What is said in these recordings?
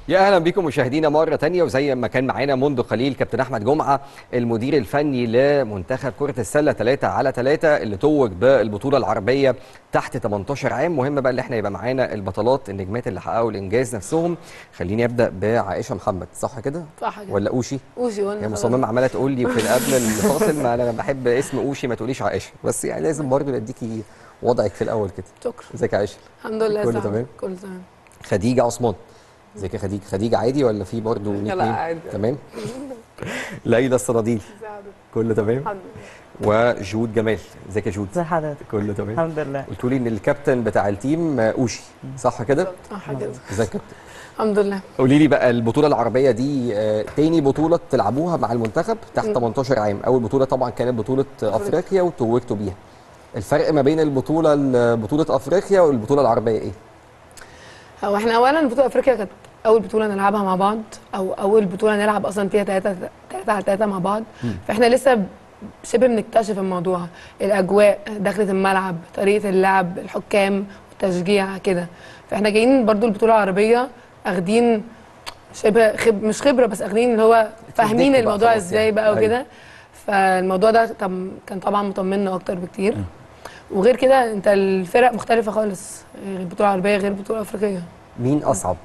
يا اهلا بكم مشاهدينا مره تانية وزي ما كان معانا منذ قليل كابتن احمد جمعه المدير الفني لمنتخب كره السله 3 على 3 اللي توج بالبطوله العربيه تحت 18 عام مهم بقى اللي احنا يبقى معانا البطلات النجمات اللي حققوا الانجاز نفسهم خليني ابدا بعائشه محمد صح كده صح كده ولا اوشي اوشي هي قلنا مصممه عماله تقول لي في قبل الفاصل ما انا بحب اسم اوشي ما تقوليش عائشه بس يعني لازم برضه نديكي وضعك في الاول كده شكرا ازيك يا عائشه الحمد لله كله صح. تمام؟ كله تمام خديجه عثمان ازيك يا خديجه خديجه عادي ولا في برضه لا، نيك نيم؟ عادي. تمام ليلى الصناديل كله تمام الحمد وجود جمال ازيك يا جود ازي حضرتك كله تمام الحمد لله قلتوا لي ان الكابتن بتاع التيم آه، اوشي صح كده صح كده ازيك يا كابتن الحمد لله قولي لي بقى البطوله العربيه دي آه، تاني بطوله تلعبوها مع المنتخب تحت 18 عام اول بطوله طبعا كانت بطوله افريقيا وتوجتوا بيها الفرق ما بين البطوله بطوله افريقيا والبطوله العربيه ايه هو احنا اولا بطوله افريقيا كانت اول بطوله نلعبها مع بعض او اول بطوله نلعب اصلا فيها 3 3 على 3 مع بعض فاحنا لسه شبه بنكتشف الموضوع الاجواء دخلة الملعب طريقه اللعب الحكام التشجيع كده فاحنا جايين برضو البطوله العربيه اخدين شبه خب مش خبره بس اخدين اللي هو فاهمين بقى الموضوع خلاص ازاي يعني. بقى أيوة. وكده فالموضوع ده طب كان طبعا مطمنا اكتر بكتير وغير كده انت الفرق مختلفه خالص غير البطوله العربيه غير البطوله الافريقيه مين اصعب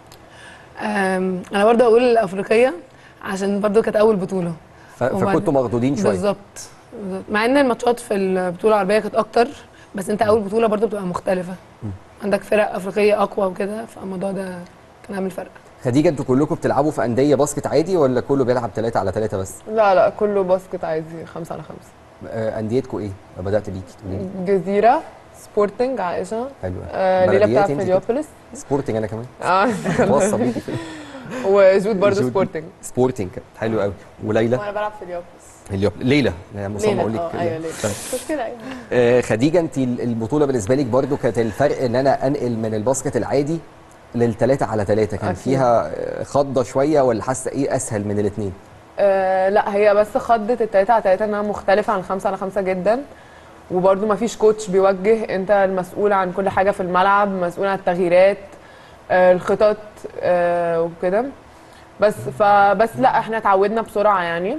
أم، انا برضه اقول الافريقيه عشان برضه كانت اول بطوله ف- وبعد- فكنتوا مخضوضين شويه بالظبط بالظبط. مع ان الماتشات في البطوله العربيه كانت اكتر بس انت اول بطوله برضه بتبقى مختلفه عندك فرق افريقيه اقوى وكده فالموضوع ده كان عامل فرق خديجه انتوا كلكم بتلعبوا في انديه باسكت عادي ولا كله بيلعب 3 على 3 بس لا لا كله باسكت عادي خمسة على خمسة آه، انديتكم ايه بدات بيكي تقولي لي جزيرة سبورتنج عائشة حلو آه ليلى بلديات بتاعت انت كده؟ فيليوبوليس سبورتنج انا كمان اه توصى بيكي كده. وجود برضه جود. سبورتنج سبورتنج حلو قوي وليلى وانا بلعب فيليوبوليس اليوم ليلى انا مصمم ليلى، اقول لك اه، كده. ايوه ليلى. طيب. بس كده ايوه آه، خديجه انت البطوله بالنسبه لك برضو كانت الفرق ان انا انقل من الباسكت العادي للثلاثة على ثلاثة كان أكيد. فيها آه، خضة شوية ولا حاسة ايه اسهل من الاثنين؟ آه لا هي بس خضت التلاتة على تلاتة انها مختلفة عن الخمسة على خمسة جدا وبرده ما فيش كوتش بيوجه انت المسؤول عن كل حاجة في الملعب مسؤول عن التغييرات آه الخطط آه وكده بس فبس لا احنا اتعودنا بسرعة يعني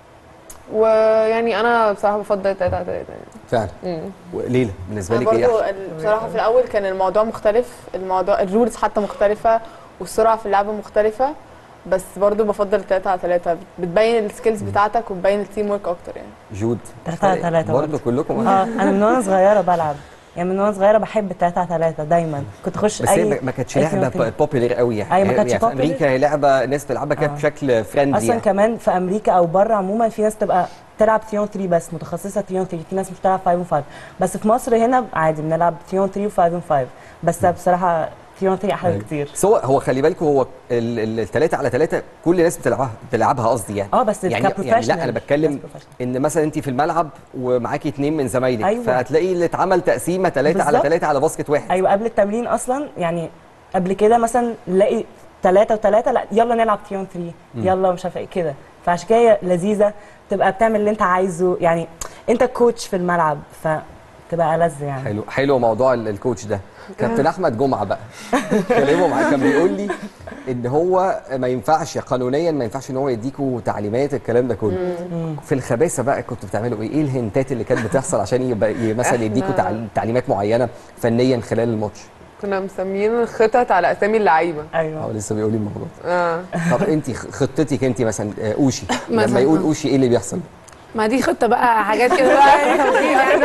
ويعني انا بصراحة بفضل التلاتة على تلاتة يعني فعلا مم. وليلى بالنسبة أنا لك ايه برضو أحسن؟ ال- بصراحة في الأول كان الموضوع مختلف الموضوع الرولز حتى مختلفة والسرعة في اللعبة مختلفة بس برضو بفضل التلاتة على تلاتة بتبين السكيلز بتاعتك وتبين التيم ورك أكتر يعني جود تلاتة على تلاتة برضو برضو. كلكم اه انا من وانا صغيره بلعب يعني من وانا صغيره بحب التلاته على تلاته دايما كنت اخش بس اي هي ما- ما كانتش أي لعبة فيلم بوبيلر قوي يعني أيوة، ما هي- كانتش يعني في popular. امريكا هي لعبة ناس بتلعبها كده آه. بشكل فريندلي اصلا يعني. كمان في امريكا او بره عموما في ناس تبقى تلعب 3 on 3 بس متخصصه 3 on 3 في ناس مش بتلعب 5 on 5 بس في مصر هنا عادي بنلعب 3 on 3 و 5 on 5 بس بصراحه 3 on 3 احلى أيوة. بكتير بس هو هو خلي بالكم هو الثلاثة على ثلاثة كل الناس بتلعبها بتلعبها قصدي يعني اه بس يعني يعني لا كبروفيشنال انا بتكلم بس professional. ان مثلا انت في الملعب ومعاكي اتنين من زمايلك أيوة. فهتلاقي اللي اتعمل تقسيمه ثلاثة على بالظبط. ثلاثة على باسكت واحد ايوه قبل التمرين اصلا يعني قبل كده مثلا نلاقي ثلاثة وثلاثة لا يلا نلعب 3 on 3 يلا مش عارفه ايه كده فعشان كده هي لذيذه تبقى بتعمل اللي انت عايزه يعني انت كوتش في الملعب فتبقى ألذ يعني حلو حلو موضوع ال- الكوتش ده كابتن احمد جمعه بقى كلامه معاه كان بيقول لي ان هو ما ينفعش قانونيا ما ينفعش ان هو يديكوا تعليمات الكلام ده كله في الخباثه بقى كنتوا بتعملوا ايه ايه الهنتات اللي كانت بتحصل عشان يبقى ي- مثلا يديكوا إحنا- تعل- تعليمات معينه فنيا خلال الماتش كنا مسميين الخطط على اسامي اللعيبه اه ايوه لسه بيقول لي الموضوع ده. اه طب انت خطتك انت مثلا آه، اوشي لما مثلاً. يقول اوشي ايه اللي بيحصل ما دي خطه بقى حاجات كده بقى تفكير يعني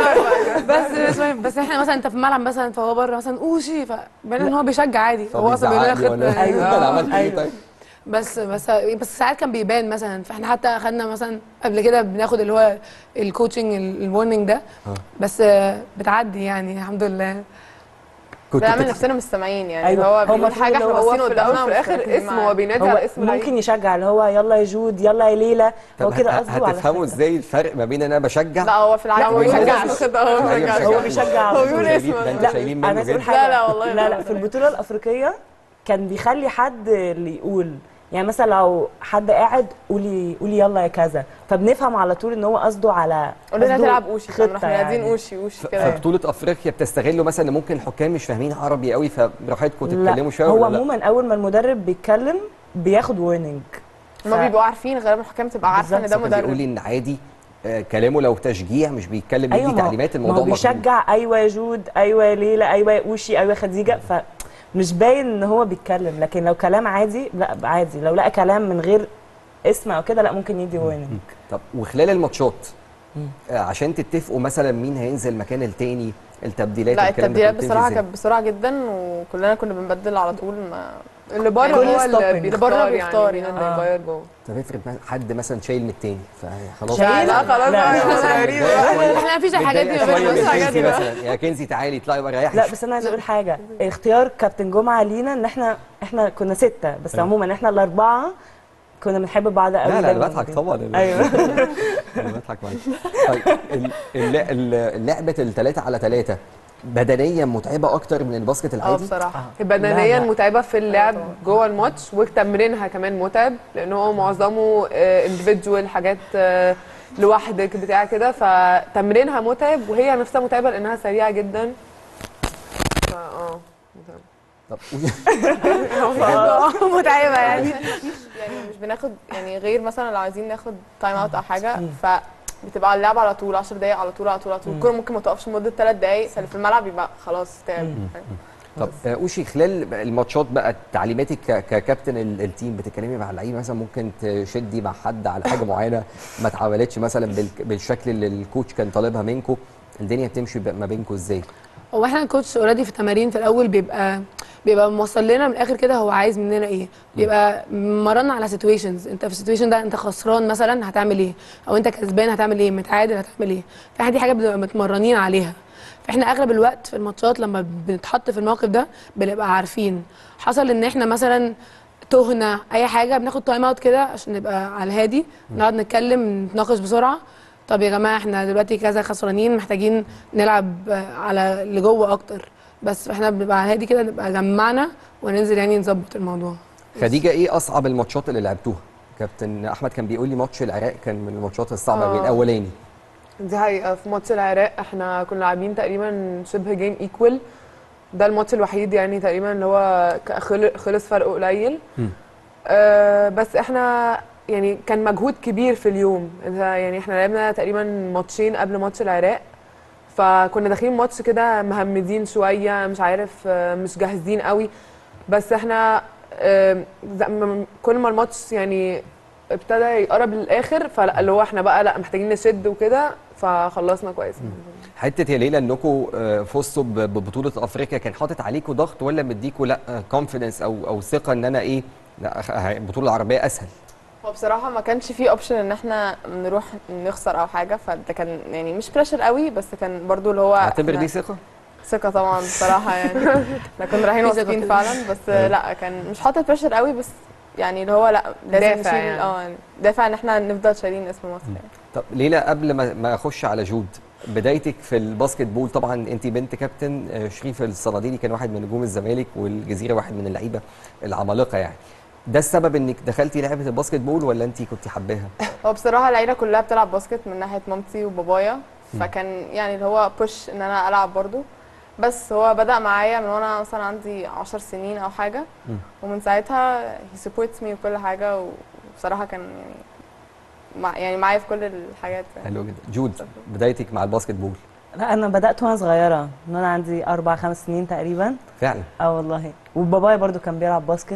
بس بس, بس احنا مثلا انت في الملعب مثلا فهو بره مثلا اوشي فبين ان هو بيشجع عادي طب هو اصلا بيقول لنا بيزعق لي ولا- خطه أيوة. انا عملت ايه أيوة. طيب بس بس بس ساعات كان بيبان مثلا فاحنا حتى اخدنا مثلا قبل كده بناخد اللي هو الكوتشنج الورنينج ده آه. بس آه، بتعدي يعني الحمد لله كنت بنعمل بتت- نفسنا مش سامعين يعني أيوة. هو هو بيقول المفروض حاجة اللي احنا هو باصين هو في الاول قدامنا وفي الاخر ومش اسم مركزين هو بينادي هو على اسم ممكن لعيب. يشجع اللي هو يلا يا جود يلا يا ليلى طب هو كده هت- قصده على هتفهموا فكرة. ازاي الفرق ما بين ان انا بشجع لا هو في العادي لا هو ما بيشجع بيشجعش. الخطه هو أيوة، بيشجع بيشجع. هو بيشجع هو على بيقول طول. اسمه ده انتوا لا شايلين انا منه عايز اقول جدا حاجه لا، لا، والله لا لا، لا لا. في البطوله الافريقيه كان بيخلي حد اللي يقول يعني مثلا لو حد قاعد قولي قولي يلا يا كذا فبنفهم على طول ان هو قصده على قول لنا قصده تلعب اوشي خطة فنروح منادين يعني. اوشي اوشي كده فبطولة افريقيا بتستغلوا مثلا ان ممكن الحكام مش فاهمين عربي قوي فبراحتكم تتكلموا شويه هو ولا لا؟ عموما اول ما المدرب بيتكلم بياخد وورنينج هما بيبقوا عارفين غالبا الحكام تبقى عارفه ان ده بالظبط، كان بيقول مدرب لي ان عادي آه، كلامه لو تشجيع مش بيتكلم بيدي ما هو- تعليمات ما هو الموضوع مقبول. بيشجع ايوه يا جود ايوه يا ليلى ايوه يا اوشي ايوه يا خديجه فمش باين ان هو بيتكلم لكن لو كلام عادي لا عادي لو لقى كلام من غير اسم او كده لا ممكن يدي وورنينج طب وخلال الماتشات آه، عشان تتفقوا مثلا مين هينزل مكان التاني التبديلات لا والكلام ده التبديلات كله بتمشي بصراحه إزاي؟ كانت بسرعه جدا وكلنا كنا بنبدل على طول ما اللي بره كل هو اللي stopping. بيختار اللي بره يعني بيختار مين يعني. اللي آه. يغير جوه طب افرض ما- حد مثلا شايل من التاني فخلاص لا لا خلاص لا. بقى لا. صغيرين احنا مفيش الحاجات دي ما متضايقة شوية بيننا من الحاجات كنزي دي بقى. مثلا يا كنزي تعالي اطلعي بقى ريحي لا بس انا عايزه اقول حاجه اختيار كابتن جمعه لينا ان احنا احنا كنا سته بس أيوة. عموما احنا الاربعه كنا بنحب بعض قوي لا لا دايماً انا بضحك كده. طبعا ايوه انا بضحك معاك طيب ال- الل- ال- لعبه الثلاثه على ثلاثه بدنيا متعبه اكتر من الباسكت اه العادي بصراحه بدنيا لا. متعبه في اللعب طبعاً. جوه الماتش وتمرينها كمان متعب لان هو معظمه اندفيدوال حاجات آه، لوحدك بتاع كده فتمرينها متعب وهي نفسها متعبه لانها سريعه جدا فا اه متعب. طب متعبه يعني يعني مش بناخد يعني غير مثلا لو عايزين ناخد تايم اوت او حاجه فبتبقى اللعب على طول 10 دقايق على طول على طول على طول الكوره ممكن ما تقفش لمده 3 دقايق فاللي في الملعب يبقى خلاص تعب طب آه، اوشي خلال الماتشات بقى تعليماتك ك- ككابتن ال- التيم بتتكلمي مع اللعيبه مثلا ممكن تشدي مع حد على حاجه معينه ما اتعملتش مثلا بالك- بالشكل اللي الكوتش كان طالبها منكم الدنيا بتمشي ب- ما بينكم ازاي؟ هو احنا الكوتش اوريدي في التمارين في الاول بيبقى بيبقى موصل لنا من الاخر كده هو عايز مننا ايه بيبقى مرنا على سيتويشنز انت في السيتويشن ده انت خسران مثلا هتعمل ايه او انت كسبان هتعمل ايه متعادل هتعمل ايه فاحنا دي حاجه بنبقى متمرنين عليها فاحنا اغلب الوقت في الماتشات لما بنتحط في الموقف ده بنبقى عارفين حصل ان احنا مثلا تهنا اي حاجه بناخد تايم اوت كده عشان نبقى على الهادي نقعد نتكلم نتناقش بسرعه طب يا جماعه احنا دلوقتي كذا خسرانين محتاجين نلعب آه، على اللي جوه اكتر بس احنا بنبقى على الهادي كده نبقى جمعنا وننزل يعني نظبط الموضوع خديجه ايه اصعب الماتشات اللي لعبتوها؟ كابتن احمد كان بيقول لي ماتش العراق كان من الماتشات الصعبه آه. الاولاني دي حقيقة في ماتش العراق احنا كنا لاعبين تقريبا شبه جيم ايكوال ده الماتش الوحيد يعني تقريبا اللي هو ك- خل- خلص فرق قليل مم. آه بس احنا يعني كان مجهود كبير في اليوم انت يعني احنا لعبنا تقريبا ماتشين قبل ماتش العراق فكنا داخلين ماتش كده مهمدين شوية مش عارف آه، مش جاهزين قوي بس احنا آه، زي ما- كل ما الماتش يعني ابتدى يقرب للاخر فلا اللي هو احنا بقى لا محتاجين نشد وكده فخلصنا كويس حته يا ليلى انكم آه، فزتوا ب- ببطوله افريقيا كان حاطط عليكم ضغط ولا مديكوا لا كونفيدنس او او ثقه ان انا ايه لا أخ- ه- البطوله العربيه اسهل هو بصراحه ما كانش فيه اوبشن ان احنا نروح نخسر او حاجه فده كان يعني مش بريشر قوي بس كان برضو اللي هو اعتبر إحنا- دي ثقه ثقه طبعا بصراحه يعني احنا كنا رايحين في ثقة واثقين كده. فعلا بس لا كان مش حاطط بريشر قوي بس يعني اللي هو لا لازم دافع نشيل يعني. اه يعني دافع ان احنا نفضل شايلين اسم مصر يعني. طب ليلى قبل ما ما اخش على جود بدايتك في الباسكت بول طبعا انت بنت كابتن آه، شريف الصناديلي كان واحد من نجوم الزمالك والجزيره واحد من اللعيبه العمالقه يعني ده السبب انك دخلتي لعبه الباسكت بول ولا انت كنت حباها هو بصراحه العيله كلها بتلعب باسكت من ناحيه مامتي وبابايا فكان يعني اللي هو بوش ان انا العب برضو بس هو بدا معايا من وانا مثلا عندي 10 سنين او حاجه مم. ومن ساعتها هي سبورتس مي وكل حاجه وبصراحه كان يعني مع يعني معايا في كل الحاجات يعني. حلو جدا جود بدايتك مع الباسكت بول لا انا بدات وانا صغيره من وانا عندي اربع خمس سنين تقريبا فعلا اه والله وبابايا برضو كان بيلعب باسكت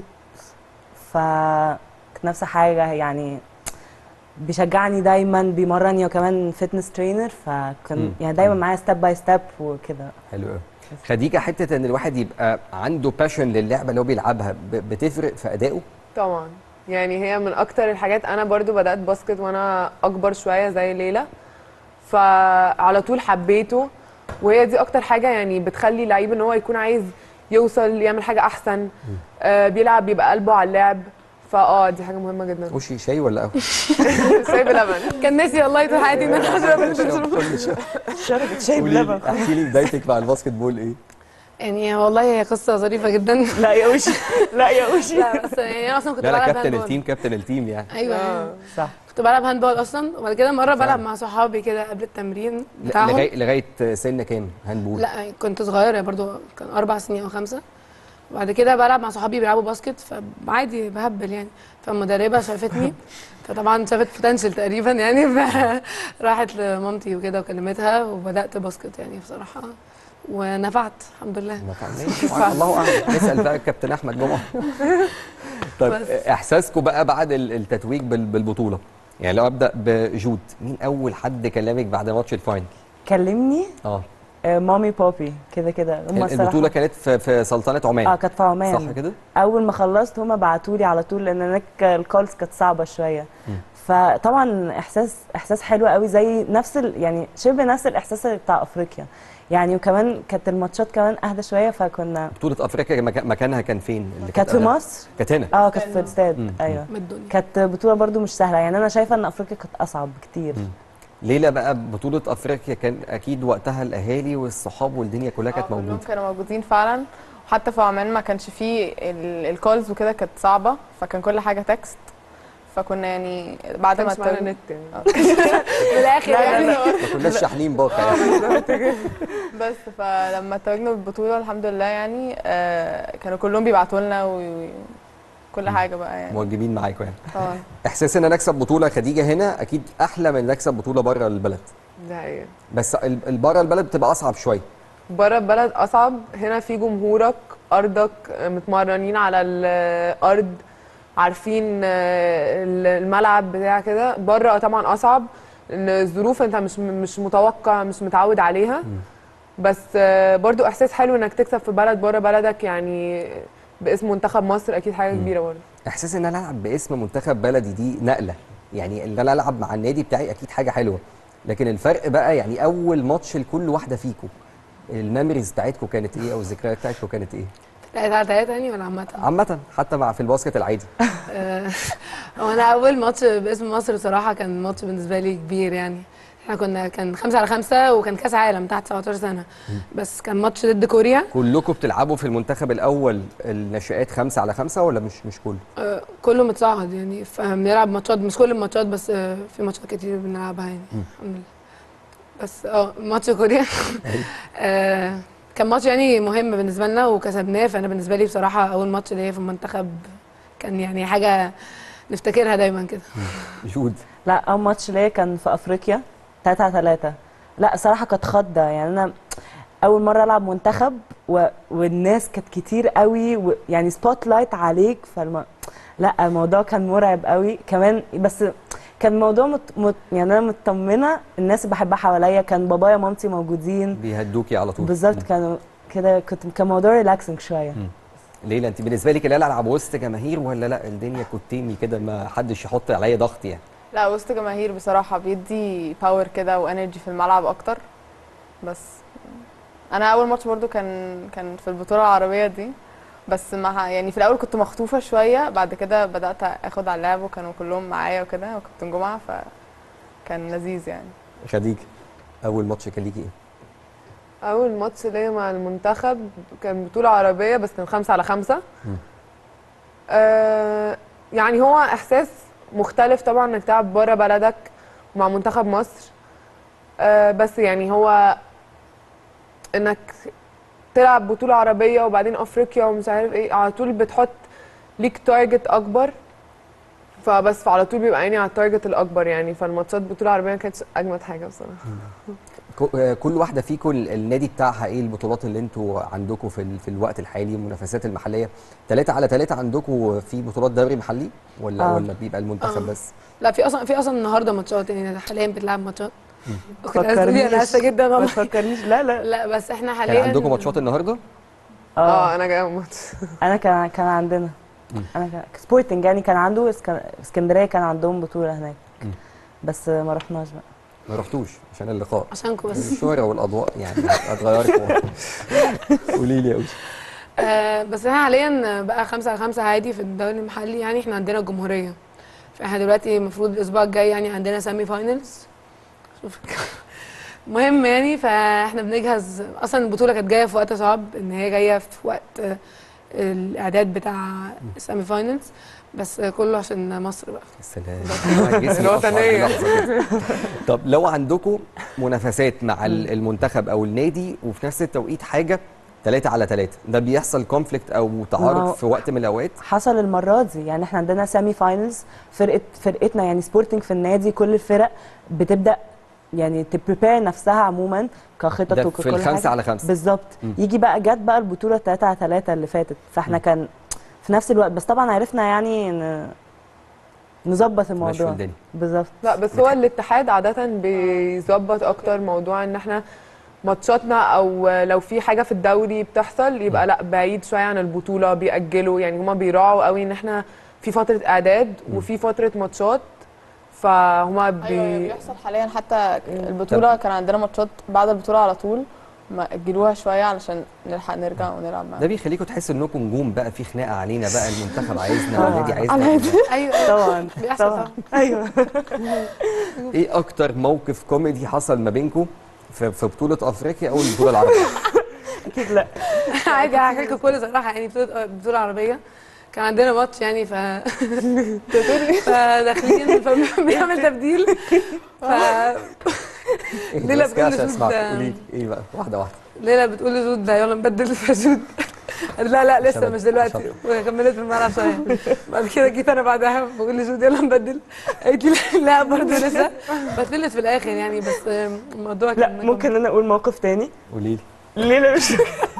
فكانت نفس حاجه يعني بيشجعني دايما بيمرني وكمان فيتنس ترينر مم. فكان يعني دايما معايا ستيب باي ستيب وكده حلو قوي خديجه حته ان الواحد يبقى عنده باشن للعبه اللي هو بيلعبها ب- بتفرق في ادائه طبعا يعني هي من اكتر الحاجات انا برضو بدات باسكت وانا اكبر شويه زي ليلى فعلى طول حبيته وهي دي اكتر حاجه يعني بتخلي اللعيب ان هو يكون عايز يوصل يعمل حاجه احسن آه بيلعب بيبقى قلبه على اللعب فاه دي حاجه مهمه جدا وشي شاي ولا قهوه سايب لبن كان ناسي والله طول حياتي ان انا اشرب اشرب كل شوية. شربت شاي قولي لي بلبن احكي لي بدايتك مع الباسكت بول ايه يعني والله هي قصه ظريفه جدا لا يا وشي لا يا وشي لا بس يعني انا اصلا كنت لا لا بلعب كابتن هاندبول. التيم كابتن التيم يعني ايوه آه. يعني. صح كنت بلعب هاندبول اصلا وبعد كده مره بلعب فعلا. مع صحابي كده قبل التمرين ل- بتاعهم لغايه لغايه سن كام هاندبول لا كنت صغيره برضو كان اربع سنين او خمسه وبعد كده بلعب مع صحابي بيلعبوا باسكت فعادي بهبل يعني فالمدربه شافتني فطبعا شافت بوتنشال تقريبا يعني فراحت لمامتي وكده وكلمتها وبدات باسكت يعني بصراحه ونفعت الحمد لله ما كان- الله اعلم نسال بقى الكابتن احمد جمعه طيب بس. احساسكم بقى بعد ال- التتويج بال- بالبطوله يعني لو ابدا بجود مين اول حد كلمك بعد ماتش الفاينل كلمني اه آه، مامي بابي كده كده هم البطوله الصراحة- كانت في, في سلطنه عمان اه كانت في عمان صح كده اول ما خلصت هما بعتوا لي على طول لان هناك الكولز كانت صعبه شويه فطبعا احساس احساس حلو قوي زي نفس ال يعني شبه نفس الاحساس بتاع افريقيا يعني وكمان كانت الماتشات كمان اهدى شويه فكنا بطوله افريقيا مكا- مكانها كان فين اللي كانت في قبلها؟ مصر كانت هنا اه كانت في مم. الاستاد ايوه من الدنيا كانت بطوله برضو مش سهله يعني انا شايفه ان افريقيا كانت اصعب كتير ليلى بقى بطوله افريقيا كان اكيد وقتها الاهالي والصحاب والدنيا كلها كانت آه، كلهم موجوده كانوا موجودين فعلا وحتى في عمان ما كانش فيه ال- الكولز وكده كانت صعبة فكان كل حاجة تكست فكنا يعني بعد ما كانش معانا التوج- نت يعني من الاخر لا، لا، يعني ما كناش شاحنين باقه يعني بس فلما توجنا بالبطولة الحمد لله يعني آه كانوا كلهم بيبعتوا لنا وكل حاجة بقى يعني موجبين معاكم يعني طبعا احساس ان نكسب بطوله خديجه هنا اكيد احلى من نكسب بطوله بره البلد ده حقيقة بس ال- بره البلد بتبقى اصعب شويه بره البلد اصعب هنا في جمهورك ارضك متمرنين على الارض عارفين آه، الملعب بتاع كده بره طبعا اصعب ان الظروف انت مش مش متوقع مش متعود عليها بس آه، برضو احساس حلو انك تكسب في بلد بره بلدك يعني باسم منتخب مصر اكيد حاجه كبيره برضه احساس ان انا العب باسم منتخب بلدي دي نقله يعني ان انا العب مع النادي بتاعي اكيد حاجه حلوه لكن الفرق بقى يعني اول ماتش لكل واحده فيكم الميموريز بتاعتكم كانت ايه او الذكريات بتاعتكم كانت ايه تلاتة على تلاتة يعني ولا عامة؟ عامه حتى مع في الباسكت العادي آه، هو انا اول ماتش باسم مصر بصراحه كان ماتش بالنسبه لي كبير يعني احنا كنا كان خمسة على خمسة وكان كاس عالم تحت 17 سنه بس كان ماتش ضد كوريا كلكم بتلعبوا في المنتخب الاول الناشئات خمسة على خمسة ولا مش مش كله آه، كله متصاعد يعني فبنلعب ماتشات مش كل الماتشات بس آه، في ماتشات كتير بنلعبها يعني الحمد لله بس اه ماتش كوريا آه، كان ماتش يعني مهم بالنسبه لنا وكسبناه فانا بالنسبه لي بصراحه اول ماتش ليا في المنتخب كان يعني حاجه نفتكرها دايما كده جود لا اول ماتش ليا كان في افريقيا 3 على 3 لا صراحه كانت خضه يعني انا اول مره العب منتخب و... والناس كانت كتير قوي و... يعني سبوت لايت عليك فالم... لا الموضوع كان مرعب قوي كمان بس كان الموضوع مت... مت... يعني انا مطمنه الناس اللي بحبها حواليا كان بابايا ومامتي موجودين بيهدوكي على طول بالظبط كانوا كده كنت كان موضوع ريلاكسنج شويه ليلى انت بالنسبه لك لا العب وسط جماهير ولا لا الدنيا كوتيمي كده ما حدش يحط عليا ضغط يعني لا وسط جماهير بصراحة بيدي باور كده وانرجي في الملعب اكتر بس انا اول ماتش برضو كان كان في البطولة العربية دي بس مع يعني في الاول كنت مخطوفة شوية بعد كده بدأت اخد على اللعب وكانوا كلهم معايا وكده وكابتن جمعة فكان لذيذ يعني خديجه اول ماتش كان ليكي ايه اول ماتش ليا مع المنتخب كان بطوله عربيه بس كان خمسة على خمسة آه يعني هو احساس مختلف طبعا انك تلعب بره بلدك مع منتخب مصر آه بس يعني هو انك تلعب بطوله عربيه وبعدين افريقيا ومش عارف ايه على طول بتحط ليك تارجت اكبر فبس فعلى طول بيبقى عيني على التارجت الاكبر يعني فالماتشات بطوله عربيه ما كانتش اجمد حاجه بصراحه كو- آه، كل واحده فيكم ال- النادي بتاعها ايه البطولات اللي انتوا عندكم في ال- في الوقت الحالي المنافسات المحليه ثلاثة على ثلاثة عندكم في بطولات دوري محلي ولا آه. ولا بيبقى المنتخب آه. بس لا في اصلا في اصلا النهارده ماتشات يعني حاليا بتلعب ماتشات كنت عايزة تقولي فكرنيش. انا اسفه جدا ما والله تفكرنيش لا لا لا بس احنا كان حاليا عندكم ماتشات النهارده اه اه انا جايه ماتش انا كان كان عندنا انا كان سبورتنج يعني كان عنده اسك- اسكندريه كان عندهم بطوله هناك بس ما رحناش بقى ما رحتوش عشان اللقاء عشانكم بس الشهرة والاضواء يعني هتغيركم قولي لي يا أوشي. آه بس احنا حاليا بقى خمسة على خمسة عادي في الدوري المحلي يعني احنا عندنا الجمهورية فاحنا دلوقتي المفروض الأسبوع الجاي يعني عندنا سيمي فاينلز شوف مهم يعني فاحنا بنجهز اصلا البطوله كانت جايه في وقت صعب ان هي جايه في وقت آه، الاعداد بتاع السيمي فاينلز بس آه، كله عشان مصر بقى السلام جسمي الوطنية. أشعر بلحظة كده. طب لو عندكم منافسات مع ال- المنتخب او النادي وفي نفس التوقيت حاجه ثلاثة على ثلاثة ده بيحصل كونفليكت او ما تعارض هو- في وقت من الاوقات حصل المره دي يعني احنا عندنا سيمي فاينلز فرقه فرقتنا يعني سبورتنج في النادي كل الفرق بتبدا يعني تبريبير نفسها عموما كخطط ده وكل في الخمسة حاجة. على خمسة. بالظبط مم. يجي بقى جت بقى البطوله 3 على 3 اللي فاتت فاحنا كان في نفس الوقت بس طبعا عرفنا يعني ن- نظبط ماشي في الموضوع الدنيا بالظبط لا بس هو الاتحاد عادة بيظبط أكتر موضوع إن احنا ماتشاتنا أو لو في حاجة في الدوري بتحصل يبقى لا بعيد شوية عن البطولة بيأجلوا يعني هما بيراعوا قوي إن احنا في فترة إعداد وفي فترة ماتشات فهما ايوه بي... بيحصل حاليا حتى البطوله كان عندنا ماتشات بعد البطوله على طول ما اجلوها شويه علشان نلحق نرجع ونلعب ده معاهم بيخليكم تحسوا انكم نجوم بقى في خناقه علينا بقى المنتخب عايزنا طبعاً. والنادي على عايزنا هادي. ايوه طبعا بيحصل طبعا طبعا ايوه ايه اكتر موقف كوميدي حصل ما بينكم في, في بطوله افريقيا او البطوله العربيه اكيد لا عادي هحكي لكم بكل صراحه يعني بطوله بطوله عربيه كان عندنا ماتش يعني ف فداخلين فبنعمل تبديل ف ليلى بس كده بتقول عشان لجود اسمعك ده- قولي لي ايه بقى واحده واحده ليلى بتقول لجود ده يلا نبدل فجود قالت لا لا لسه شباب. مش دلوقتي شاطر. وكملت في الملعب شويه بعد كده جيت انا بعدها بقول لجود يلا نبدل قالت لي لا برضه لسه بتلت في الاخر يعني بس الموضوع لا كان ممكن انا اقول موقف تاني قولي لي ليلى مش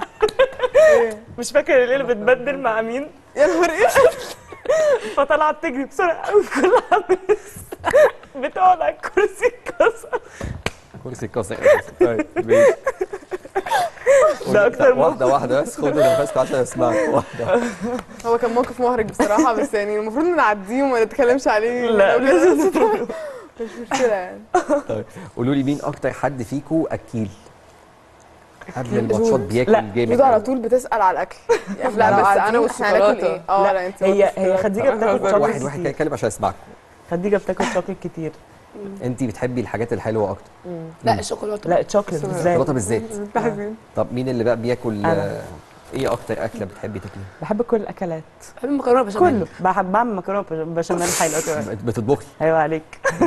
مش فاكره ليلى بتبدل مع مين يا نهار اسود فطلعت تجري بسرعه قوي في كل حماس بتقعد على الكرسي اتكسر كرسي اتكسر أساساً. طيب ماشي. ده أكتر واحده واحده بس خدوا نفسكم عشان اسمعك واحده هو كان موقف محرج بصراحه بس يعني المفروض نعديه وما نتكلمش عليه لا، لازم مش مشكله يعني طيب قولوا لي مين اكتر حد فيكم اكيل قبل الماتشات بياكل لا، جامد جودة على أوي. طول بتسال على الاكل يعني لا، لو بس قاعدين أنا إحنا هناكل والشوكولاتة. إيه؟ اه لا، لا انت هي هي خديجه بتاكل واحد شوكليت واحد كده كتير يتكلم عشان اسمعكم خديجه بتاكل شوكليت كتير انت بتحبي الحاجات الحلوه اكتر لا الشوكولاته لا شوكليت الشوكولاته بالذات بالذات طب مين اللي بقى بياكل أنا. آه، ايه اكتر اكله بتحبي تاكليها بحب كل الاكلات بحب المكرونه بشاميل كله بحب بعمل مكرونه بشاميل حلوه كمان بتطبخي ايوه عليك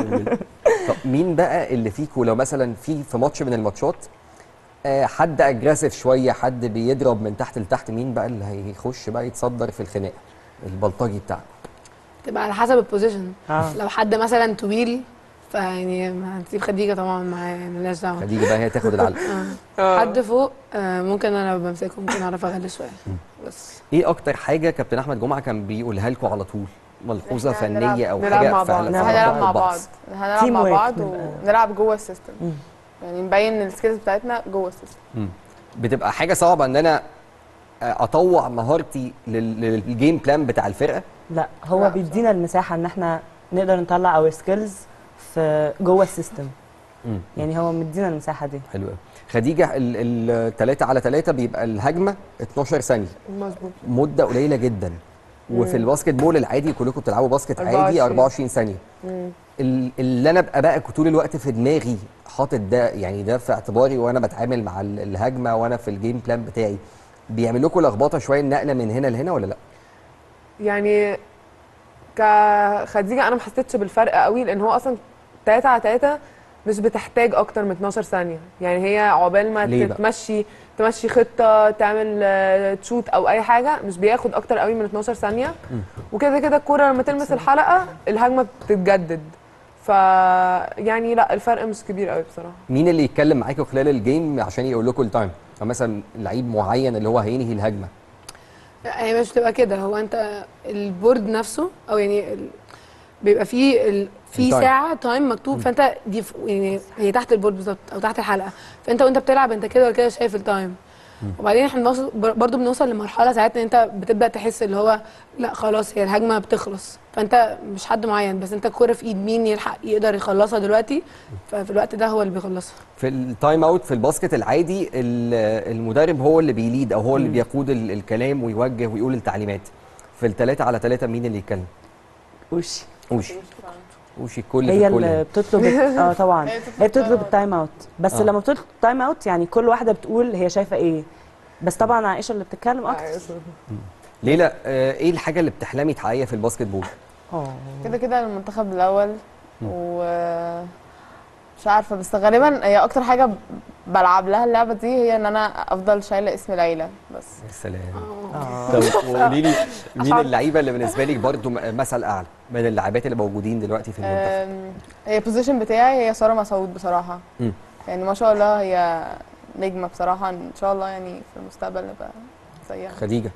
طب مين بقى اللي فيكم لو مثلا في في ماتش من الماتشات آه، حد اجريسيف شويه حد بيضرب من تحت لتحت مين بقى اللي هيخش بقى يتصدر في الخناقه البلطجي بتاعكم تبقى على حسب البوزيشن اه لو حد مثلا طويل فيعني هنسيب خديجه طبعا معايا يعني مالناش دعوه خديجه بقى هي تاخد العلقه آه. حد فوق آه ممكن انا لو بمسكه ممكن اعرف اغلي شويه بس ايه اكتر حاجه كابتن احمد جمعه كان بيقولها لكم على طول ملحوظه إحنا فنيه او نلعب حاجه مع فعلا بعض. فعلا هنلعب مع بعض. بعض هنلعب Team مع work بعض نبقى. ونلعب جوه السيستم مم. يعني نبين السكيلز بتاعتنا جوه السيستم مم. بتبقى حاجه صعبه ان انا آه، اطوع مهارتي لل- للجيم بلان بتاع الفرقه لا هو لا، بيدينا المساحه ان احنا نقدر نطلع اور سكيلز في جوه السيستم مم. يعني هو مدينا المساحه دي حلو قوي خديجه الثلاثة على ثلاثة بيبقى الهجمه 12 ثانيه مظبوط مده قليله جدا وفي الباسكت بول العادي كلكم بتلعبوا باسكت عادي 24. 24 ثانيه ال- اللي انا ابقى بقى طول الوقت في دماغي حاطط ده يعني ده في اعتباري وانا بتعامل مع ال- الهجمه وانا في الجيم بلان بتاعي بيعمل لكم لخبطه شويه النقله من هنا لهنا ولا لا؟ يعني كخديجه انا ما حسيتش بالفرق قوي لان هو اصلا 3 على 3 مش بتحتاج اكتر من 12 ثانيه يعني هي عقبال ما ليه بقى؟ تتمشي تمشي خطه تعمل آه، تشوت او اي حاجه مش بياخد اكتر قوي من 12 ثانيه وكده كده الكوره لما تلمس الحلقه الهجمه بتتجدد ف يعني لا الفرق مش كبير قوي بصراحه مين اللي يتكلم معاكم خلال الجيم عشان يقول لكم التايم؟ أو مثلا لعيب معين اللي هو هينهي الهجمه لا، هي مش بتبقى كده هو انت البورد نفسه او يعني ال... بيبقى فيه ال... في التايم. ساعه تايم مكتوب فانت دي ف... يعني هي تحت البورد بالظبط او تحت الحلقه فانت وانت بتلعب انت كده ولا كده شايف التايم وبعدين احنا بنوصل بر- برضو بنوصل لمرحله ساعات ان انت بتبدا تحس اللي هو لا خلاص هي الهجمه بتخلص فانت مش حد معين بس انت الكوره في ايد مين يلحق يقدر يخلصها دلوقتي ففي الوقت ده هو اللي بيخلصها في التايم اوت في الباسكت العادي ال- المدرب هو اللي بيليد او هو اللي بيقود ال- الكلام ويوجه ويقول التعليمات في الثلاثة على ثلاثة مين اللي يتكلم؟ وش وش وشي الكل في هي الكل اللي بتطلب اه طبعا هي بتطلب هي بتطلب time out. التايم اوت بس آه. لما بتطلب التايم اوت يعني كل واحده بتقول هي شايفه ايه بس طبعا عائشه اللي بتتكلم اكتر ليلى آه، ايه الحاجه اللي بتحلمي تحققيها في الباسكت بول اه كده كده المنتخب الاول و مش عارفه بس غالبا هي اكتر حاجه ب- بلعب لها اللعبه دي هي ان انا افضل شايله اسم العيله بس يا سلام اه طب قولي لي مين اللعيبه اللي بالنسبه لك برضو م- مثل اعلى من اللاعبات اللي موجودين دلوقتي في المنتخب أم، هي البوزيشن بتاعي هي ساره مسعود بصراحه مم. يعني ما شاء الله هي نجمه بصراحه ان شاء الله يعني في المستقبل نبقى زيها خديجه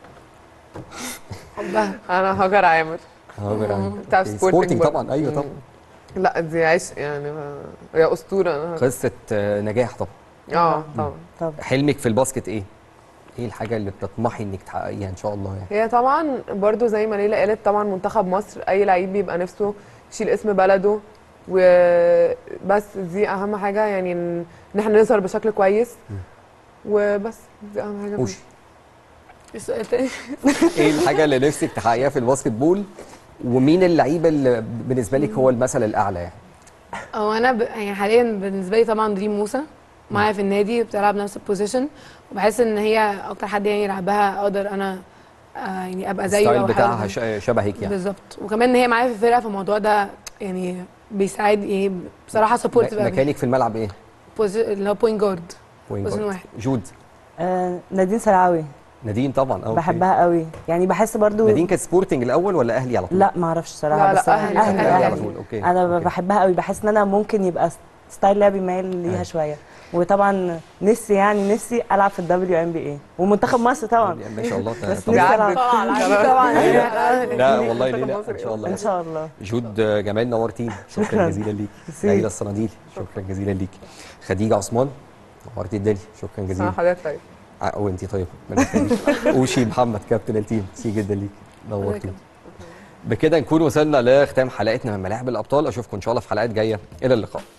حبها انا هاجر عامر هاجر عامر. بتاع أوكي. سبورتنج سبورتنج برضه. طبعا ايوه مم. طبعا لا دي عيش يعني ما- هي اسطوره انا قصه آه، نجاح طبعا اه طبعا طب حلمك في الباسكت ايه ايه الحاجه اللي بتطمحي انك تحققيها ان شاء الله يعني هي طبعا برضو زي ما ليلى قالت طبعا منتخب مصر اي لعيب بيبقى نفسه يشيل اسم بلده وبس دي اهم حاجه يعني ان إن احنا نظهر بشكل كويس وبس دي اهم حاجه وشي السؤال تاني ايه الحاجه اللي نفسك تحققيها في الباسكت بول ومين اللعيبه اللي بالنسبه لك هو المثل الاعلى يعني هو انا ب... يعني حاليا بالنسبه لي طبعا دريم موسى معايا في النادي بتلعب نفس البوزيشن وبحس ان هي اكتر حد يعني يلعبها اقدر انا آه يعني ابقى زيه الستايل او بتاعها حاجة. ش- شبهك يعني بالظبط وكمان ان هي معايا في الفرقه في الموضوع ده يعني بيساعد يعني بصراحه سبورت م- مكانك في الملعب ايه اللي هو بوينت جارد وين بوزيشن جارد؟ واحد. جود آه نادين سلعاوي نادين طبعا اه أوكي. بحبها قوي يعني بحس برضو نادين كانت سبورتنج الاول ولا اهلي على طول لا ما اعرفش صراحه لا، لا، بس أهلي، اهلي أهلي على اهلي طول اوكي انا أوكي. بحبها قوي بحس ان انا ممكن يبقى ستايل لعبي مايل ليها أيوة. شويه وطبعا نفسي يعني نفسي العب في الدبليو ام بي اي ومنتخب مصر طبعا ما شاء الله ت- بس طبعاً. نفسي العب طبعا لا والله ليه منتخب لا مصر ان شاء الله ان شاء الله جود جمال نورتيني شكرا شكراً. جزيلا ليك ميرسي. ليلى الصناديلي شكرا جزيلا ليك خديجه عثمان نورتي الدنيا شكرا سنة جزيلا حضرتك طيب ع- وانتي طيب ربنا يخليك. اوشي محمد كابتن التيم ميرسي جدا ليك نورتيني بكده نكون وصلنا لختام حلقتنا من ملاعب الابطال اشوفكم ان شاء الله في حلقات جايه الى اللقاء